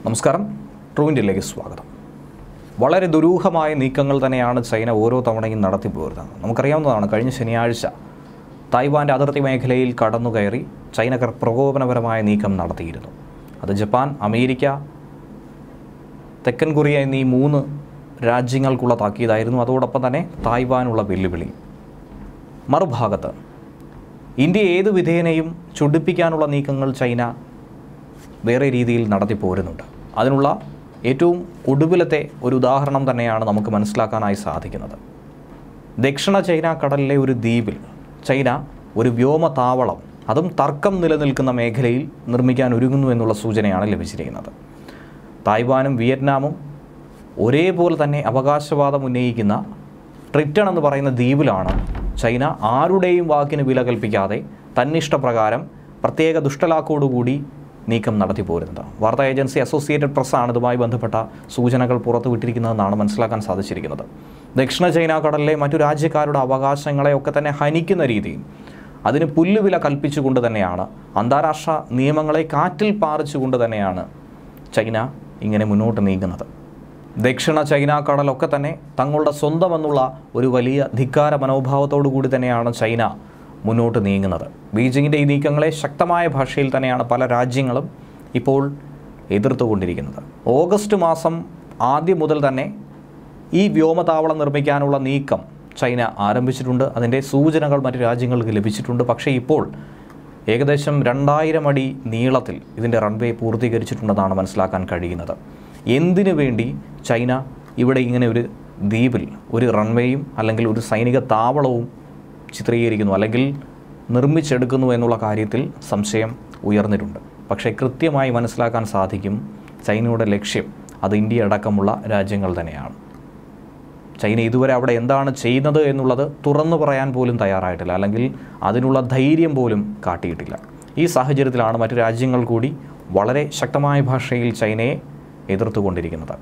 നമസ്കാരം ട്രൂ ഇന്ത്യയിലേക്ക് സ്വാഗതം വളരെ ദുരൂഹമായ നീക്കങ്ങൾ തന്നെയാണ് ചൈന ഓരോ തവണയും നടത്തിപ്പോരുന്നത് നമുക്കറിയാവുന്നതാണ് കഴിഞ്ഞ ശനിയാഴ്ച തായ്വാൻ്റെ അതിർത്തി മേഖലയിൽ കടന്നുകയറി ചൈന കർ- പ്രകോപനപരമായ നീക്കം നടത്തിയിരുന്നു അത് ജപ്പാൻ അമേരിക്ക തെക്കൻ കൊറിയ എന്നീ മൂന്ന് രാജ്യങ്ങൾക്കുള്ള താക്കീതായിരുന്നു അതോടൊപ്പം തന്നെ തായ്വാനുള്ള വെല്ലുവിളി മറുഭാഗത്ത് ഇന്ത്യ ഏത് വിധേനയും ചൊടിപ്പിക്കാനുള്ള നീക്കങ്ങൾ ചൈന വേറെ രീതിയിൽ നടത്തി പോരുന്നുണ്ട് അതിനുള്ള ഏറ്റവും ഒടുവിലത്തെ ഒരു ഉദാഹരണം തന്നെയാണ് നമുക്ക് മനസ്സിലാക്കാനായി സാധിക്കുന്നത് ദക്ഷിണ ചൈന കടലിലെ ഒരു ദ്വീപിൽ ചൈന ഒരു വ്യോമ താവളം അതും തർക്കം നിലനിൽക്കുന്ന മേഖലയിൽ നിർമ്മിക്കാൻ ഒരുങ്ങുന്നു എന്നുള്ള സൂചനയാണ് ലഭിച്ചിരിക്കുന്നത് തായ്വാനും വിയറ്റ്നാമും ഒരേപോലെ തന്നെ അവകാശവാദം ഉന്നയിക്കുന്ന ട്രിറ്റൺ എന്ന് പറയുന്ന ദ്വീപിലാണ് ചൈന ആരുടെയും വാക്കിന് വില കൽപ്പിക്കാതെ തന്നിഷ്ടപ്രകാരം പ്രത്യേക ദുഷ്ടലാക്കോടുകൂടി നീക്കം നടത്തി പോരുന്നത് വാർത്താ ഏജൻസി അസോസിയേറ്റഡ് പ്രസ്സാണ് ഇതുമായി ബന്ധപ്പെട്ട സൂചനകൾ പുറത്തുവിട്ടിരിക്കുന്നതെന്നാണ് മനസ്സിലാക്കാൻ സാധിച്ചിരിക്കുന്നത് ദക്ഷിണ ചൈന കടലിലെ മറ്റു രാജ്യക്കാരുടെ അവകാശങ്ങളെ ഒക്കെ തന്നെ ഹനിക്കുന്ന രീതിയിൽ അതിന് പുല്ലുവില കൽപ്പിച്ചുകൊണ്ട് തന്നെയാണ് അന്താരാഷ്ട്ര നിയമങ്ങളെ കാറ്റിൽ പാറിച്ചുകൊണ്ട് തന്നെയാണ് ചൈന ഇങ്ങനെ മുന്നോട്ട് നീങ്ങുന്നത് ദക്ഷിണ ചൈന കടലൊക്കെ തന്നെ തങ്ങളുടെ സ്വന്തമെന്നുള്ള ഒരു വലിയ ധിക്കാര മനോഭാവത്തോടു കൂടി തന്നെയാണ് ചൈന മുന്നോട്ട് നീങ്ങുന്നത് ബീജിങ്ങിൻ്റെ ഈ നീക്കങ്ങളെ ശക്തമായ ഭാഷയിൽ തന്നെയാണ് പല രാജ്യങ്ങളും ഇപ്പോൾ എതിർത്തുകൊണ്ടിരിക്കുന്നത് ഓഗസ്റ്റ് മാസം ആദ്യം മുതൽ തന്നെ ഈ വ്യോമതാവളം നിർമ്മിക്കാനുള്ള നീക്കം ചൈന ആരംഭിച്ചിട്ടുണ്ട് അതിൻ്റെ സൂചനകൾ മറ്റ് രാജ്യങ്ങൾക്ക് ലഭിച്ചിട്ടുണ്ട് പക്ഷേ ഇപ്പോൾ ഏകദേശം രണ്ടായിരം അടി നീളത്തിൽ ഇതിൻ്റെ റൺവേ പൂർത്തീകരിച്ചിട്ടുണ്ടെന്നാണ് മനസ്സിലാക്കാൻ കഴിയുന്നത് എന്തിനു വേണ്ടി ചൈന ഇവിടെ ഇങ്ങനെ ഒരു ദ്വീപിൽ ഒരു റൺവേയും അല്ലെങ്കിൽ ഒരു സൈനിക താവളവും ചിത്രീകരിക്കുന്നു അല്ലെങ്കിൽ നിർമ്മിച്ചെടുക്കുന്നു എന്നുള്ള കാര്യത്തിൽ സംശയം ഉയർന്നിട്ടുണ്ട് പക്ഷേ കൃത്യമായി മനസ്സിലാക്കാൻ സാധിക്കും ചൈനയുടെ ലക്ഷ്യം അത് ഇന്ത്യ അടക്കമുള്ള രാജ്യങ്ങൾ തന്നെയാണ് ചൈന ഇതുവരെ അവിടെ എന്താണ് ചെയ്യുന്നത് എന്നുള്ളത് തുറന്നു പറയാൻ പോലും തയ്യാറായിട്ടില്ല അല്ലെങ്കിൽ അതിനുള്ള ധൈര്യം പോലും കാട്ടിയിട്ടില്ല ഈ സാഹചര്യത്തിലാണ് മറ്റു രാജ്യങ്ങൾ കൂടി വളരെ ശക്തമായ ഭാഷയിൽ ചൈനയെ എതിർത്തുകൊണ്ടിരിക്കുന്നത്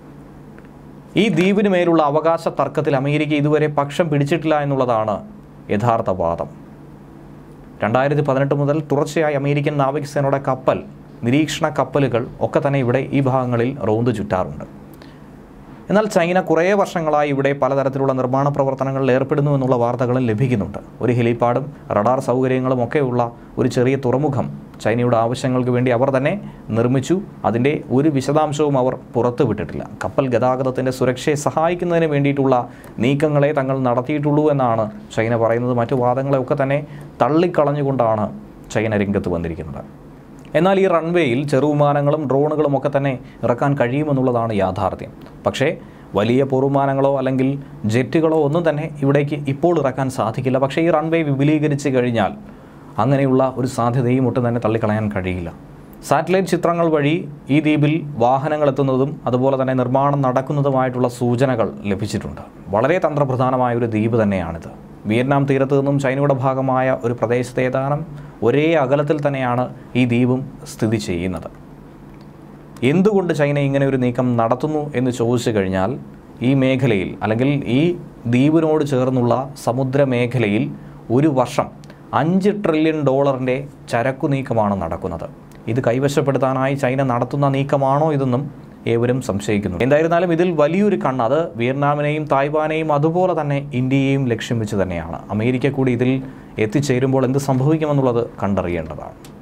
ഈ ദ്വീപിന് മേലുള്ള അവകാശ തർക്കത്തിൽ അമേരിക്ക ഇതുവരെ പക്ഷം പിടിച്ചിട്ടില്ല എന്നുള്ളതാണ് യഥാർത്ഥ വാദം രണ്ടായിരത്തി പതിനെട്ട് മുതൽ തുടർച്ചയായി അമേരിക്കൻ നാവികസേനയുടെ കപ്പൽ നിരീക്ഷണ കപ്പലുകൾ ഒക്കെ തന്നെ ഇവിടെ ഈ ഭാഗങ്ങളിൽ റോന്ത് ചുറ്റാറുണ്ട് എന്നാൽ ചൈന കുറേ വർഷങ്ങളായി ഇവിടെ പലതരത്തിലുള്ള നിർമ്മാണ പ്രവർത്തനങ്ങളിൽ ഏർപ്പെടുന്നു എന്നുള്ള വാർത്തകളും ലഭിക്കുന്നുണ്ട് ഒരു ഹെലിപ്പാഡും റഡാർ സൗകര്യങ്ങളും ഒക്കെയുള്ള ഒരു ചെറിയ തുറമുഖം ചൈനയുടെ ആവശ്യങ്ങൾക്ക് വേണ്ടി അവർ തന്നെ നിർമ്മിച്ചു അതിൻ്റെ ഒരു വിശദാംശവും അവർ പുറത്തുവിട്ടിട്ടില്ല കപ്പൽ ഗതാഗതത്തിൻ്റെ സുരക്ഷയെ സഹായിക്കുന്നതിന് വേണ്ടിയിട്ടുള്ള നീക്കങ്ങളെ തങ്ങൾ നടത്തിയിട്ടുള്ളൂ എന്നാണ് ചൈന പറയുന്നത് മറ്റു വാദങ്ങളെയൊക്കെ തന്നെ തള്ളിക്കളഞ്ഞുകൊണ്ടാണ് ചൈന രംഗത്ത് വന്നിരിക്കുന്നത് എന്നാൽ ഈ റൺവേയിൽ ചെറുവിമാനങ്ങളും ഡ്രോണുകളും ഒക്കെ തന്നെ ഇറക്കാൻ കഴിയുമെന്നുള്ളതാണ് യാഥാർത്ഥ്യം പക്ഷേ വലിയ പൊറുവിമാനങ്ങളോ അല്ലെങ്കിൽ ജെറ്റുകളോ ഒന്നും തന്നെ ഇവിടേക്ക് ഇപ്പോൾ ഇറക്കാൻ സാധിക്കില്ല പക്ഷേ ഈ റൺവേ വിപുലീകരിച്ച് കഴിഞ്ഞാൽ അങ്ങനെയുള്ള ഒരു സാധ്യതയും ഒട്ടും തന്നെ തള്ളിക്കളയാൻ കഴിയില്ല സാറ്റലൈറ്റ് ചിത്രങ്ങൾ വഴി ഈ ദ്വീപിൽ വാഹനങ്ങൾ എത്തുന്നതും അതുപോലെ തന്നെ നിർമ്മാണം നടക്കുന്നതുമായിട്ടുള്ള സൂചനകൾ ലഭിച്ചിട്ടുണ്ട് വളരെ തന്ത്രപ്രധാനമായ ഒരു ദ്വീപ് തന്നെയാണിത് വിയറ്റ്നാം തീരത്ത് നിന്നും ചൈനയുടെ ഭാഗമായ ഒരു പ്രദേശത്തെ ഏതാനും ഒരേ അകലത്തിൽ തന്നെയാണ് ഈ ദ്വീപും സ്ഥിതി ചെയ്യുന്നത് എന്തുകൊണ്ട് ചൈന ഇങ്ങനെ ഒരു നീക്കം നടത്തുന്നു എന്ന് ചോദിച്ചു കഴിഞ്ഞാൽ ഈ മേഖലയിൽ അല്ലെങ്കിൽ ഈ ദ്വീപിനോട് ചേർന്നുള്ള സമുദ്ര മേഖലയിൽ ഒരു വർഷം അഞ്ച് ട്രില്യൺ ഡോളറിൻ്റെ ചരക്കു നീക്കമാണ് നടക്കുന്നത് ഇത് കൈവശപ്പെടുത്താനായി ചൈന നടത്തുന്ന നീക്കമാണോ ഇതെന്നും ഏവരും സംശയിക്കുന്നു എന്തായിരുന്നാലും ഇതിൽ വലിയൊരു കണ്ണ് അത് വിയറ്റ്നാമിനെയും തായ്വാനെയും അതുപോലെ തന്നെ ഇന്ത്യയെയും ലക്ഷ്യം വെച്ച് തന്നെയാണ് അമേരിക്ക കൂടി ഇതിൽ എത്തിച്ചേരുമ്പോൾ എന്ത് സംഭവിക്കുമെന്നുള്ളത് കണ്ടറിയേണ്ടതാണ്